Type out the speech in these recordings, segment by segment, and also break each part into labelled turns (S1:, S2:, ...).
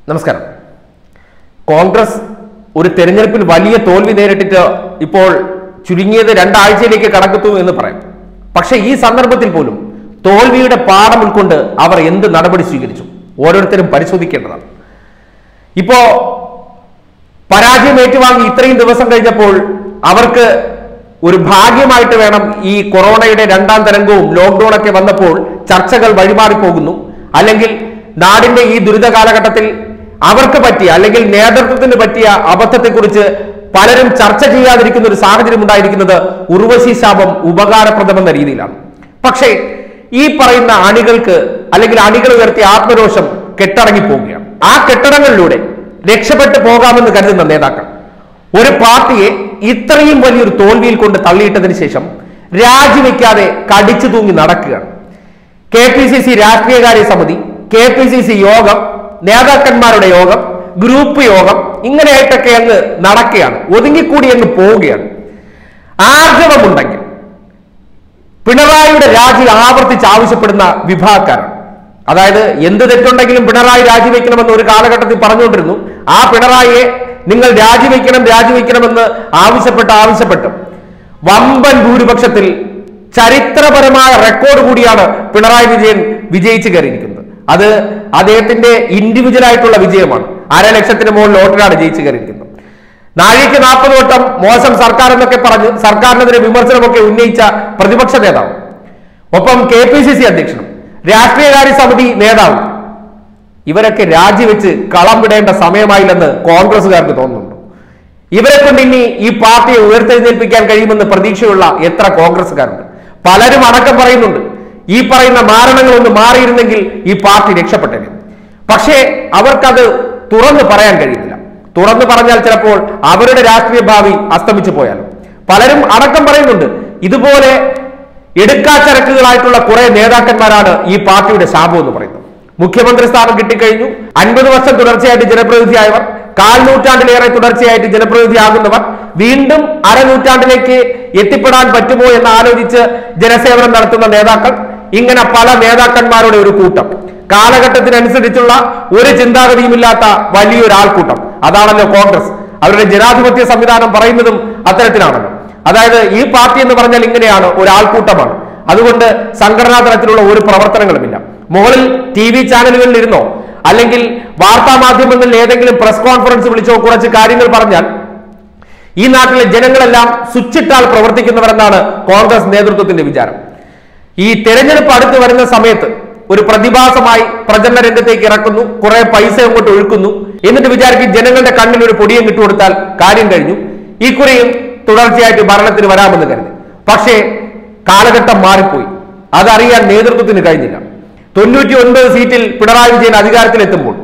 S1: നമസ്കാരം കോൺഗ്രസ് ഒരു തെരഞ്ഞെടുപ്പിൽ വലിയ തോൽവി നേരിട്ടിട്ട് ഇപ്പോൾ ചുരുങ്ങിയത് രണ്ടാഴ്ചയിലേക്ക് കടക്കുന്നു എന്ന് പറയാം പക്ഷേ ഈ സന്ദർഭത്തിൽ പോലും തോൽവിയുടെ പാഠം ഉൾക്കൊണ്ട് അവർ എന്ത് നടപടി സ്വീകരിച്ചു ഓരോരുത്തരും പരിശോധിക്കേണ്ടതാണ് ഇപ്പോ പരാജയം ഏറ്റുവാങ്ങി ഇത്രയും ദിവസം കഴിഞ്ഞപ്പോൾ അവർക്ക് ഒരു ഭാഗ്യമായിട്ട് വേണം ഈ കൊറോണയുടെ രണ്ടാം തരംഗവും ലോക്ക്ഡൌൺ ഒക്കെ വന്നപ്പോൾ ചർച്ചകൾ വഴിമാറി പോകുന്നു അല്ലെങ്കിൽ നാടിന്റെ ഈ ദുരിത കാലഘട്ടത്തിൽ അവർക്ക് പറ്റിയ അല്ലെങ്കിൽ നേതൃത്വത്തിന് പറ്റിയ അബദ്ധത്തെക്കുറിച്ച് പലരും ചർച്ച ചെയ്യാതിരിക്കുന്ന ഒരു സാഹചര്യം ഉണ്ടായിരിക്കുന്നത് ഉർവശി ശാപം ഉപകാരപ്രദമെന്ന രീതിയിലാണ് പക്ഷേ ഈ പറയുന്ന അണികൾക്ക് അല്ലെങ്കിൽ അണികൾ ഉയർത്തിയ ആത്മരോഷം കെട്ടടങ്ങി പോവുകയാണ് ആ കെട്ടിടങ്ങളിലൂടെ രക്ഷപ്പെട്ടു പോകാമെന്ന് കരുതുന്ന നേതാക്കൾ ഒരു പാർട്ടിയെ ഇത്രയും വലിയൊരു തോൽവിയിൽ കൊണ്ട് തള്ളിയിട്ടതിന് ശേഷം രാജിവെക്കാതെ കടിച്ചു തൂങ്ങി നടക്കുകയാണ് കെ പി സി സി രാഷ്ട്രീയകാര്യ സമിതി കെ പി സി സി യോഗം നേതാക്കന്മാരുടെ യോഗം ഗ്രൂപ്പ് യോഗം ഇങ്ങനെയായിട്ടൊക്കെ അങ്ങ് നടക്കുകയാണ് ഒതുങ്ങിക്കൂടി അങ്ങ് പോവുകയാണ് ആർജവമുണ്ടെങ്കിൽ പിണറായിയുടെ രാജി ആവർത്തിച്ച് ആവശ്യപ്പെടുന്ന വിഭാഗക്കാരാണ് അതായത് എന്ത് തെറ്റുണ്ടെങ്കിലും പിണറായി രാജിവെക്കണമെന്ന് ഒരു കാലഘട്ടത്തിൽ പറഞ്ഞുകൊണ്ടിരുന്നു ആ പിണറായിയെ നിങ്ങൾ രാജിവെക്കണം രാജിവെക്കണമെന്ന് ആവശ്യപ്പെട്ട് ആവശ്യപ്പെട്ട് വമ്പൻ ഭൂരിപക്ഷത്തിൽ ചരിത്രപരമായ റെക്കോർഡ് കൂടിയാണ് പിണറായി വിജയൻ വിജയിച്ചു കയറിയിരിക്കുന്നത് അത് അദ്ദേഹത്തിന്റെ ഇൻഡിവിജ്വൽ ആയിട്ടുള്ള വിജയമാണ് അര ലക്ഷത്തിന് മുകളിൽ വോട്ടിനാണ് ജയിച്ചു കയറിയിരിക്കുന്നത് നാഴിക്ക് നാൽപ്പത് വട്ടം മോശം സർക്കാർ എന്നൊക്കെ പറഞ്ഞ് സർക്കാരിനെതിരെ വിമർശനമൊക്കെ ഉന്നയിച്ച പ്രതിപക്ഷ നേതാവ് ഒപ്പം കെ പി സി സി അധ്യക്ഷനും രാഷ്ട്രീയകാര്യ സമിതി നേതാവും ഇവരൊക്കെ രാജിവെച്ച് കളം വിടേണ്ട സമയമായില്ലെന്ന് കോൺഗ്രസുകാർക്ക് തോന്നുന്നുണ്ട് ഇവരെ കൊണ്ട് ഇനി ഈ പാർട്ടിയെ ഉയർത്തെഴുന്നേൽപ്പിക്കാൻ കഴിയുമെന്ന് പ്രതീക്ഷയുള്ള എത്ര കോൺഗ്രസുകാരുണ്ട് പലരും അടക്കം പറയുന്നുണ്ട് ഈ പറയുന്ന മാരണങ്ങൾ ഒന്ന് മാറിയിരുന്നെങ്കിൽ ഈ പാർട്ടി രക്ഷപ്പെട്ടേനെ പക്ഷേ അവർക്കത് തുറന്നു പറയാൻ കഴിയുന്നില്ല തുറന്നു പറഞ്ഞാൽ ചിലപ്പോൾ അവരുടെ രാഷ്ട്രീയ ഭാവി അസ്തമിച്ചു പോയാലും പലരും അടക്കം പറയുന്നുണ്ട് ഇതുപോലെ എടുക്കാച്ചരക്കുകളായിട്ടുള്ള കുറെ നേതാക്കന്മാരാണ് ഈ പാർട്ടിയുടെ ശാപം എന്ന് പറയുന്നത് മുഖ്യമന്ത്രി സ്ഥാനം കിട്ടിക്കഴിഞ്ഞു അൻപത് വർഷം തുടർച്ചയായിട്ട് ജനപ്രതിനിധിയായവർ കാൽ നൂറ്റാണ്ടിലേറെ തുടർച്ചയായിട്ട് ജനപ്രതിനിധിയാകുന്നവർ വീണ്ടും അരനൂറ്റാണ്ടിലേക്ക് എത്തിപ്പെടാൻ പറ്റുമോ എന്ന് ആലോചിച്ച് ജനസേവനം നടത്തുന്ന നേതാക്കൾ ഇങ്ങനെ പല നേതാക്കന്മാരുടെ ഒരു കൂട്ടം കാലഘട്ടത്തിനനുസരിച്ചുള്ള ഒരു ചിന്താഗതിയുമില്ലാത്ത വലിയൊരു ആൾക്കൂട്ടം അതാണല്ലോ കോൺഗ്രസ് അവരുടെ ജനാധിപത്യ സംവിധാനം പറയുന്നതും അത്തരത്തിലാണല്ലോ അതായത് ഈ പാർട്ടി എന്ന് പറഞ്ഞാൽ ഇങ്ങനെയാണ് ഒരു ആൾക്കൂട്ടമാണ് അതുകൊണ്ട് സംഘടനാ തലത്തിലുള്ള ഒരു പ്രവർത്തനങ്ങളുമില്ല മുകളിൽ ടി വി ചാനലുകളിൽ ഇരുന്നോ അല്ലെങ്കിൽ വാർത്താ മാധ്യമങ്ങളിൽ ഏതെങ്കിലും പ്രസ് കോൺഫറൻസ് വിളിച്ചോ കുറച്ച് കാര്യങ്ങൾ പറഞ്ഞാൽ ഈ നാട്ടിലെ ജനങ്ങളെല്ലാം സ്വിച്ചിട്ടാൽ പ്രവർത്തിക്കുന്നവരെന്നാണ് കോൺഗ്രസ് നേതൃത്വത്തിന്റെ വിചാരം ഈ തെരഞ്ഞെടുപ്പ് അടുത്ത് വരുന്ന സമയത്ത് ഒരു പ്രതിഭാസമായി പ്രചരണ രംഗത്തേക്ക് ഇറക്കുന്നു കുറെ പൈസ അങ്ങോട്ട് ഒഴുക്കുന്നു എന്നിട്ട് വിചാരിക്കും ജനങ്ങളുടെ കണ്ണിൽ ഒരു പൊടിയും കിട്ടുകൊടുത്താൽ കാര്യം കഴിഞ്ഞു ഈ കുറിയും തുടർച്ചയായിട്ട് ഭരണത്തിന് വരാമെന്ന് കരുതി പക്ഷേ കാലഘട്ടം മാറിപ്പോയി അതറിയാൻ നേതൃത്വത്തിന് കഴിഞ്ഞില്ല തൊണ്ണൂറ്റി ഒൻപത് സീറ്റിൽ പിണറായി വിജയൻ അധികാരത്തിലെത്തുമ്പോൾ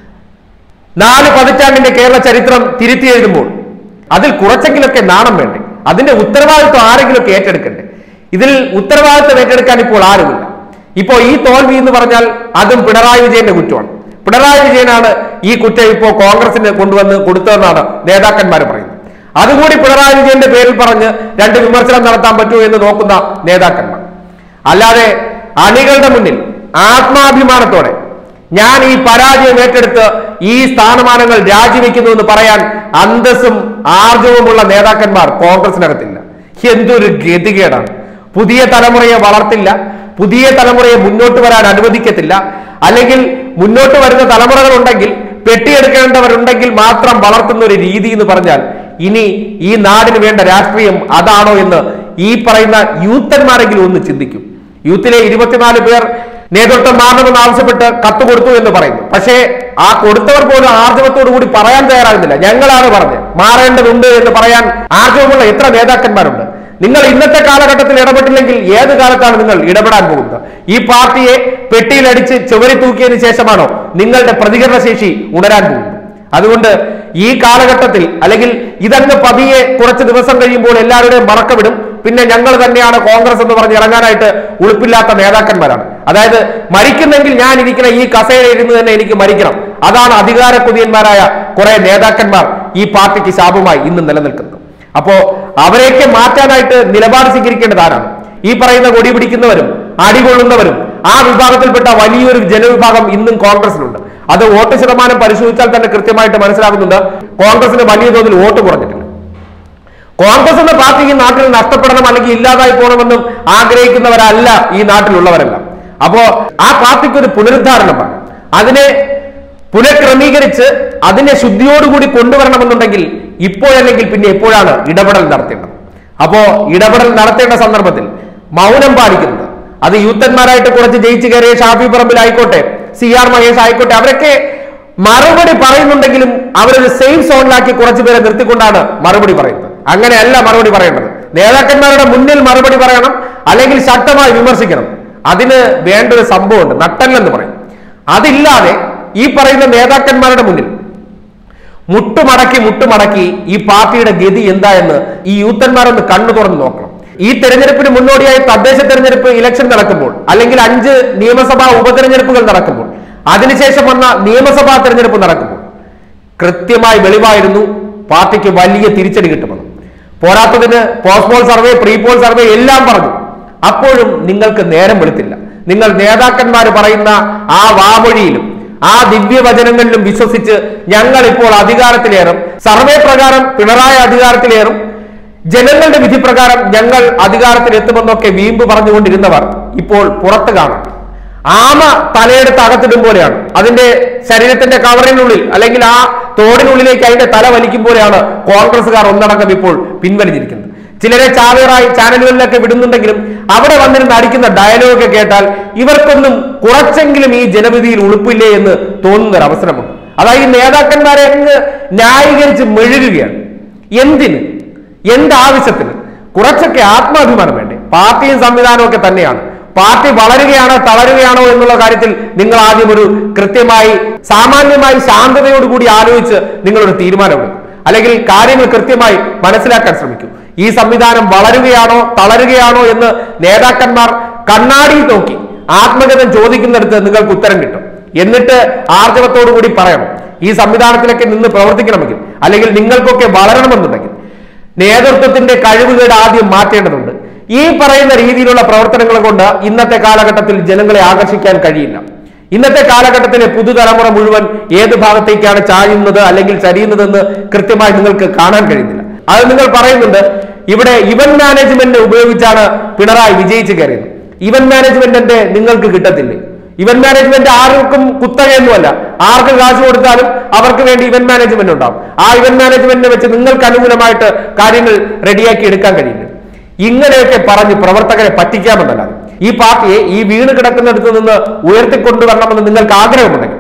S1: നാല് പതിറ്റാണ്ടിന്റെ കേരള ചരിത്രം തിരുത്തി എഴുതുമ്പോൾ അതിൽ കുറച്ചെങ്കിലൊക്കെ നാണം വേണ്ടേ അതിന്റെ ഉത്തരവാദിത്വം ആരെങ്കിലുമൊക്കെ ഏറ്റെടുക്കണ്ടേ ഇതിൽ ഉത്തരവാദിത്വം ഏറ്റെടുക്കാൻ ഇപ്പോൾ ആരുമില്ല ഇപ്പോൾ ഈ തോൽവി എന്ന് പറഞ്ഞാൽ അതും പിണറായി വിജയന്റെ കുറ്റമാണ് പിണറായി വിജയനാണ് ഈ കുറ്റം ഇപ്പോൾ കോൺഗ്രസിന് കൊണ്ടുവന്ന് കൊടുത്തതെന്നാണ് നേതാക്കന്മാർ പറയുന്നത് അതുകൂടി പിണറായി വിജയന്റെ പേരിൽ പറഞ്ഞ് രണ്ട് വിമർശനം നടത്താൻ പറ്റുമോ എന്ന് നോക്കുന്ന നേതാക്കന്മാർ അല്ലാതെ അണികളുടെ മുന്നിൽ ആത്മാഭിമാനത്തോടെ ഞാൻ ഈ പരാജയം ഏറ്റെടുത്ത് ഈ സ്ഥാനമാനങ്ങൾ രാജിവെക്കുന്നു എന്ന് പറയാൻ അന്തസ്സും ആർജവുമുള്ള നേതാക്കന്മാർ കോൺഗ്രസിനകത്തില്ല എന്തൊരു ഗതികേടാണ് പുതിയ തലമുറയെ വളർത്തില്ല പുതിയ തലമുറയെ മുന്നോട്ട് വരാൻ അനുവദിക്കത്തില്ല അല്ലെങ്കിൽ മുന്നോട്ട് വരുന്ന തലമുറകൾ ഉണ്ടെങ്കിൽ പെട്ടിയെടുക്കേണ്ടവരുണ്ടെങ്കിൽ മാത്രം വളർത്തുന്ന ഒരു രീതി എന്ന് പറഞ്ഞാൽ ഇനി ഈ നാടിന് വേണ്ട രാഷ്ട്രീയം അതാണോ എന്ന് ഈ പറയുന്ന യൂത്തന്മാരെങ്കിലും ഒന്ന് ചിന്തിക്കും യൂത്തിലെ ഇരുപത്തിനാല് പേർ നേതൃത്വം മാറണമെന്ന് ആവശ്യപ്പെട്ട് കത്ത് കൊടുത്തു എന്ന് പറയുന്നു പക്ഷേ ആ കൊടുത്തവർ പോലും ആർജവത്തോടു കൂടി പറയാൻ തയ്യാറാകുന്നില്ല ഞങ്ങളാണ് പറഞ്ഞത് മാറേണ്ടതുണ്ട് എന്ന് പറയാൻ ആർജവമുള്ള എത്ര നേതാക്കന്മാരുണ്ട് നിങ്ങൾ ഇന്നത്തെ കാലഘട്ടത്തിൽ ഇടപെട്ടില്ലെങ്കിൽ ഏത് കാലത്താണ് നിങ്ങൾ ഇടപെടാൻ പോകുന്നത് ഈ പാർട്ടിയെ പെട്ടിയിലടിച്ച് ചുവരി തൂക്കിയതിനു ശേഷമാണോ നിങ്ങളുടെ പ്രതികരണ ശേഷി ഉണരാൻ പോകുന്നത് അതുകൊണ്ട് ഈ കാലഘട്ടത്തിൽ അല്ലെങ്കിൽ ഇതങ്ങ് പതിയെ കുറച്ച് ദിവസം കഴിയുമ്പോൾ എല്ലാവരുടെയും മറക്കവിടും പിന്നെ ഞങ്ങൾ തന്നെയാണ് കോൺഗ്രസ് എന്ന് പറഞ്ഞ് ഇറങ്ങാനായിട്ട് ഉളുപ്പില്ലാത്ത നേതാക്കന്മാരാണ് അതായത് മരിക്കുന്നെങ്കിൽ ഞാൻ ഇരിക്കുന്ന ഈ കസേര ഇരുന്ന് തന്നെ എനിക്ക് മരിക്കണം അതാണ് അധികാര കുതിയന്മാരായ കുറെ നേതാക്കന്മാർ ഈ പാർട്ടിക്ക് ശാപമായി ഇന്ന് നിലനിൽക്കുന്നത് അപ്പോ അവരെയൊക്കെ മാറ്റാനായിട്ട് നിലപാട് സ്വീകരിക്കേണ്ടത് ആരാണ് ഈ പറയുന്ന കൊടി പിടിക്കുന്നവരും അടികൊള്ളുന്നവരും ആ വിഭാഗത്തിൽപ്പെട്ട വലിയൊരു ജനവിഭാഗം ഇന്നും കോൺഗ്രസിലുണ്ട് അത് വോട്ട് ശതമാനം പരിശോധിച്ചാൽ തന്നെ കൃത്യമായിട്ട് മനസ്സിലാകുന്നുണ്ട് കോൺഗ്രസിന് വലിയ തോതിൽ വോട്ട് കുറഞ്ഞിട്ടില്ല കോൺഗ്രസ് എന്ന പാർട്ടി ഈ നാട്ടിൽ നഷ്ടപ്പെടണം അല്ലെങ്കിൽ ഇല്ലാതായി പോകണമെന്നും ആഗ്രഹിക്കുന്നവരല്ല ഈ നാട്ടിലുള്ളവരല്ല അപ്പോ ആ പാർട്ടിക്ക് ഒരു പുനരുദ്ധാരണം വേണം അതിനെ പുനഃക്രമീകരിച്ച് അതിനെ ശുദ്ധിയോടുകൂടി കൊണ്ടുവരണമെന്നുണ്ടെങ്കിൽ ഇപ്പോഴല്ലെങ്കിൽ പിന്നെ എപ്പോഴാണ് ഇടപെടൽ നടത്തേണ്ടത് അപ്പോ ഇടപെടൽ നടത്തേണ്ട സന്ദർഭത്തിൽ മൗനം പാലിക്കുന്നത് അത് യൂത്തന്മാരായിട്ട് കുറച്ച് ജയിച്ചു കയറിയ ഷാഫി പറമ്പിലായിക്കോട്ടെ സി ആർ മഹേഷ് ആയിക്കോട്ടെ അവരൊക്കെ മറുപടി പറയുന്നുണ്ടെങ്കിലും അവരൊരു സേഫ് സോണിലാക്കി കുറച്ചു പേരെ നിർത്തിക്കൊണ്ടാണ് മറുപടി പറയുന്നത് അങ്ങനെയല്ല മറുപടി പറയേണ്ടത് നേതാക്കന്മാരുടെ മുന്നിൽ മറുപടി പറയണം അല്ലെങ്കിൽ ശക്തമായി വിമർശിക്കണം അതിന് വേണ്ട ഒരു സംഭവമുണ്ട് നട്ടല്ലെന്ന് പറയും അതില്ലാതെ ഈ പറയുന്ന നേതാക്കന്മാരുടെ മുന്നിൽ മുട്ടുമടക്കി മുട്ടുമടക്കി ഈ പാർട്ടിയുടെ ഗതി എന്താ എന്ന് ഈ യൂത്തന്മാരൊന്ന് കണ്ണു തുറന്ന് നോക്കണം ഈ തെരഞ്ഞെടുപ്പിന് മുന്നോടിയായി തദ്ദേശ തെരഞ്ഞെടുപ്പ് ഇലക്ഷൻ നടക്കുമ്പോൾ അല്ലെങ്കിൽ അഞ്ച് നിയമസഭാ ഉപതെരഞ്ഞെടുപ്പുകൾ നടക്കുമ്പോൾ അതിനുശേഷം വന്ന നിയമസഭാ തെരഞ്ഞെടുപ്പ് നടക്കുമ്പോൾ കൃത്യമായി വെളിവായിരുന്നു പാർട്ടിക്ക് വലിയ തിരിച്ചടി കിട്ടുമെന്ന് പോരാത്തതിന് പോസ്റ്റ്പോൾ സർവേ പ്രീപോൾ സർവേ എല്ലാം പറഞ്ഞു അപ്പോഴും നിങ്ങൾക്ക് നേരം വെളുത്തില്ല നിങ്ങൾ നേതാക്കന്മാർ പറയുന്ന ആ വാമൊഴിയിലും ആ ദിവ്യവചനങ്ങളിലും വിശ്വസിച്ച് ഞങ്ങൾ ഇപ്പോൾ അധികാരത്തിലേറും സർവേ പ്രകാരം പിണറായി അധികാരത്തിലേറും ജനങ്ങളുടെ വിധി പ്രകാരം ഞങ്ങൾ അധികാരത്തിലെത്തുമെന്നൊക്കെ വീമ്പ് പറഞ്ഞുകൊണ്ടിരുന്നവർ ഇപ്പോൾ പുറത്ത് കാണാം ആമ തലയെടുത്ത് അകത്തിടും പോലെയാണ് അതിന്റെ ശരീരത്തിന്റെ കവറിനുള്ളിൽ അല്ലെങ്കിൽ ആ തോടിനുള്ളിലേക്ക് അതിന്റെ തല വലിക്കും പോലെയാണ് കോൺഗ്രസ്സുകാർ ഒന്നടങ്കം ഇപ്പോൾ പിൻവലിഞ്ഞിരിക്കുന്നത് ചിലരെ ചാവേറായി ചാനലുകളിലൊക്കെ വിടുന്നുണ്ടെങ്കിലും അവിടെ വന്നിരുന്ന് അടിക്കുന്ന ഡയലോഗ് കേട്ടാൽ ഇവർക്കൊന്നും കുറച്ചെങ്കിലും ഈ ജനവിധിയിൽ ഉളുപ്പില്ലേ എന്ന് തോന്നുന്ന ഒരു അവസരമുണ്ട് അതായത് ഈ നേതാക്കന്മാരെ അങ്ങ് ന്യായീകരിച്ച് മെഴുകുകയാണ് എന്തിന് എന്താവശ്യത്തിന് കുറച്ചൊക്കെ ആത്മാഭിമാനം വേണ്ടേ പാർട്ടിയും സംവിധാനവും ഒക്കെ തന്നെയാണ് പാർട്ടി വളരുകയാണോ തളരുകയാണോ എന്നുള്ള കാര്യത്തിൽ നിങ്ങൾ ആദ്യം ഒരു കൃത്യമായി സാമാന്യമായി ശാന്തതയോടുകൂടി ആലോചിച്ച് നിങ്ങളൊരു തീരുമാനമെടുക്കും അല്ലെങ്കിൽ കാര്യങ്ങൾ കൃത്യമായി മനസ്സിലാക്കാൻ ശ്രമിക്കും ഈ സംവിധാനം വളരുകയാണോ തളരുകയാണോ എന്ന് നേതാക്കന്മാർ കണ്ണാടിയിൽ നോക്കി ആത്മഗതം ചോദിക്കുന്നിടത്ത് നിങ്ങൾക്ക് ഉത്തരം കിട്ടും എന്നിട്ട് ആർജവത്തോടു കൂടി പറയണം ഈ സംവിധാനത്തിലൊക്കെ നിന്ന് പ്രവർത്തിക്കണമെങ്കിൽ അല്ലെങ്കിൽ നിങ്ങൾക്കൊക്കെ വളരണമെന്നുണ്ടെങ്കിൽ നേതൃത്വത്തിന്റെ കഴിവുകേട് ആദ്യം മാറ്റേണ്ടതുണ്ട് ഈ പറയുന്ന രീതിയിലുള്ള പ്രവർത്തനങ്ങൾ കൊണ്ട് ഇന്നത്തെ കാലഘട്ടത്തിൽ ജനങ്ങളെ ആകർഷിക്കാൻ കഴിയില്ല ഇന്നത്തെ കാലഘട്ടത്തിലെ പുതുതലമുറ മുഴുവൻ ഏത് ഭാഗത്തേക്കാണ് ചായുന്നത് അല്ലെങ്കിൽ ചരിയുന്നതെന്ന് കൃത്യമായി നിങ്ങൾക്ക് കാണാൻ കഴിയുന്നില്ല അത് നിങ്ങൾ പറയുന്നുണ്ട് ഇവിടെ ഇവന്റ് മാനേജ്മെന്റ് ഉപയോഗിച്ചാണ് പിണറായി വിജയിച്ചു കയറിയത് ഇവന്റ് മാനേജ്മെന്റിന്റെ നിങ്ങൾക്ക് കിട്ടത്തില്ലേ ഇവന്റ് മാനേജ്മെന്റ് ആർക്കും കുത്തകയൊന്നുമല്ല ആർക്ക് കാശ് കൊടുത്താലും അവർക്ക് വേണ്ടി ഇവന്റ് മാനേജ്മെന്റ് ഉണ്ടാവും ആ ഇവന്റ് മാനേജ്മെന്റിനെ വെച്ച് നിങ്ങൾക്ക് അനുകൂലമായിട്ട് കാര്യങ്ങൾ റെഡിയാക്കി എടുക്കാൻ കഴിയില്ല ഇങ്ങനെയൊക്കെ പറഞ്ഞ് പ്രവർത്തകരെ പറ്റിക്കാമെന്നല്ലാതെ ഈ പാർട്ടിയെ ഈ വീണ് കിടക്കുന്നിടത്ത് നിന്ന് ഉയർത്തിക്കൊണ്ടുവരണമെന്ന് നിങ്ങൾക്ക് ആഗ്രഹമുണ്ടെങ്കിൽ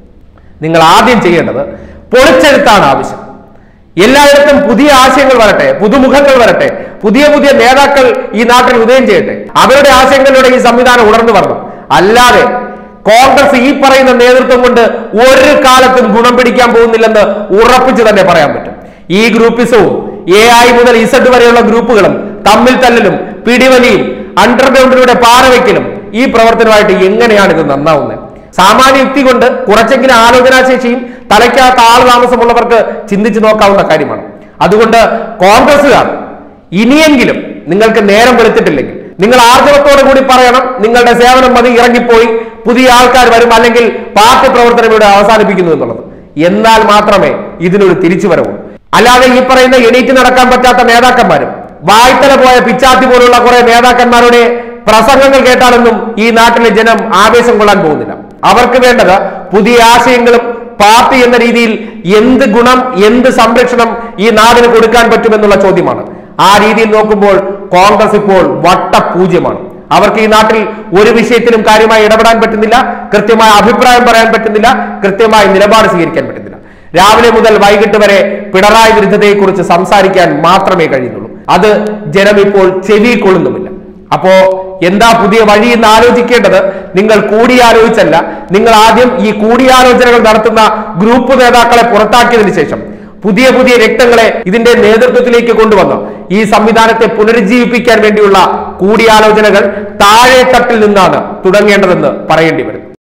S1: നിങ്ങൾ ആദ്യം ചെയ്യേണ്ടത് പൊളിച്ചെഴുത്താണ് ആവശ്യം എല്ലായിടത്തും പുതിയ ആശയങ്ങൾ വരട്ടെ പുതുമുഖങ്ങൾ വരട്ടെ പുതിയ പുതിയ നേതാക്കൾ ഈ നാട്ടിൽ ഉദയം ചെയ്യട്ടെ അവരുടെ ആശയങ്ങളിലൂടെ ഈ സംവിധാനം ഉണർന്നു വരണം അല്ലാതെ കോൺഗ്രസ് ഈ പറയുന്ന നേതൃത്വം കൊണ്ട് ഒരു കാലത്തും ഗുണം പിടിക്കാൻ പോകുന്നില്ലെന്ന് ഉറപ്പിച്ചു തന്നെ പറയാൻ പറ്റും ഈ ഗ്രൂപ്പിസവും എ ഐ മുതൽ ഇസഡ് വരെയുള്ള ഗ്രൂപ്പുകളും തമ്മിൽ തല്ലലും പിടിവലിയും അണ്ടർഗ്രൗണ്ടിലൂടെ പാറവെക്കലും ഈ പ്രവർത്തനമായിട്ട് എങ്ങനെയാണ് ഇത് നന്നാവുന്നത് സാമാന്യ യുക്തി കൊണ്ട് കുറച്ചെങ്കിലും ആലോചനാശേഷിയും തലയ്ക്കകത്ത് ആൾ താമസമുള്ളവർക്ക് ചിന്തിച്ചു നോക്കാവുന്ന കാര്യമാണ് അതുകൊണ്ട് കോൺഗ്രസ്സുകാർ ഇനിയെങ്കിലും നിങ്ങൾക്ക് നേരം വെളുത്തിട്ടില്ലെങ്കിൽ നിങ്ങൾ ആർജവത്തോടു കൂടി പറയണം നിങ്ങളുടെ സേവനം മതി ഇറങ്ങിപ്പോയി പുതിയ ആൾക്കാർ വരും അല്ലെങ്കിൽ പാർട്ടി പ്രവർത്തനം ഇവിടെ അവസാനിപ്പിക്കുന്നു എന്നുള്ളത് എന്നാൽ മാത്രമേ ഇതിനൊരു തിരിച്ചുവരവുള്ളൂ അല്ലാതെ ഈ പറയുന്ന എണീറ്റ് നടക്കാൻ പറ്റാത്ത നേതാക്കന്മാരും വായ്ത്തല പോയ പിച്ചാത്തി പോലുള്ള കുറെ നേതാക്കന്മാരുടെ പ്രസംഗങ്ങൾ കേട്ടാലൊന്നും ഈ നാട്ടിലെ ജനം ആവേശം കൊള്ളാൻ പോകുന്നില്ല അവർക്ക് വേണ്ടത് പുതിയ ആശയങ്ങളും പാർട്ടി എന്ന രീതിയിൽ എന്ത് ഗുണം എന്ത് സംരക്ഷണം ഈ നാടിന് കൊടുക്കാൻ പറ്റുമെന്നുള്ള ചോദ്യമാണ് ആ രീതിയിൽ നോക്കുമ്പോൾ കോൺഗ്രസ് ഇപ്പോൾ വട്ടപൂജ്യമാണ് അവർക്ക് ഈ നാട്ടിൽ ഒരു വിഷയത്തിലും കാര്യമായി ഇടപെടാൻ പറ്റുന്നില്ല കൃത്യമായ അഭിപ്രായം പറയാൻ പറ്റുന്നില്ല കൃത്യമായ നിലപാട് സ്വീകരിക്കാൻ പറ്റുന്നില്ല രാവിലെ മുതൽ വൈകിട്ട് വരെ പിണറായി വിരുദ്ധതയെക്കുറിച്ച് സംസാരിക്കാൻ മാത്രമേ കഴിയുന്നുള്ളൂ അത് ജനം ഇപ്പോൾ ചെവി കൊള്ളുന്നുമില്ല അപ്പോ എന്താ പുതിയ വഴി എന്ന് ആലോചിക്കേണ്ടത് നിങ്ങൾ കൂടിയാലോചിച്ചല്ല നിങ്ങൾ ആദ്യം ഈ കൂടിയാലോചനകൾ നടത്തുന്ന ഗ്രൂപ്പ് നേതാക്കളെ പുറത്താക്കിയതിനു ശേഷം പുതിയ പുതിയ രക്തങ്ങളെ ഇതിന്റെ നേതൃത്വത്തിലേക്ക് കൊണ്ടുവന്ന് ഈ സംവിധാനത്തെ പുനരുജ്ജീവിപ്പിക്കാൻ വേണ്ടിയുള്ള കൂടിയാലോചനകൾ താഴെ തട്ടിൽ നിന്നാണ് തുടങ്ങേണ്ടതെന്ന് പറയേണ്ടി വരും